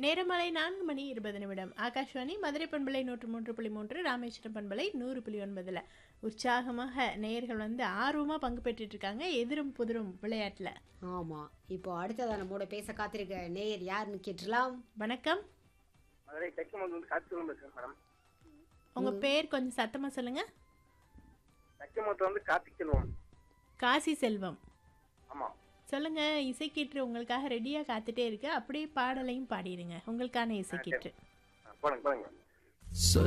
நேரமலை நான்கு மணி இருபது நிமிடம் ஆகாஷ்வாணி மதுரை பண்பலை நூற்று மூன்று புள்ளி மூன்று ராமேஸ்வரம் பண்பலை நூறு புள்ளி ஒன்பதுல உற்சாகமாக நேயர்கள் வந்து ஆர்வமா பங்கு பெற்றுட்டு இருக்காங்க எதிரும் புதிரும் விளையாட்டுல ஆமா இப்போ அடுத்ததா நம்மோட பேச காத்திருக்க நேயர் யாருன்னு கேட்டுலாம் வணக்கம் மதுரை தெற்கு மங்கலம் காத்து பேசுறேன் மேடம் உங்க பேர் கொஞ்சம் சத்தமா சொல்லுங்க தெற்கு வந்து கார்த்திக் செல்வம் காசி செல்வம் ஆமா சொல்லுங்க இசைக்கீற்று உங்களுக்காக ரெடியா காத்துட்டே இருக்கு அப்படியே பாடலையும் பாடிடுங்க உங்களுக்கான இசைக்கீற்று போடுங்க போடுங்க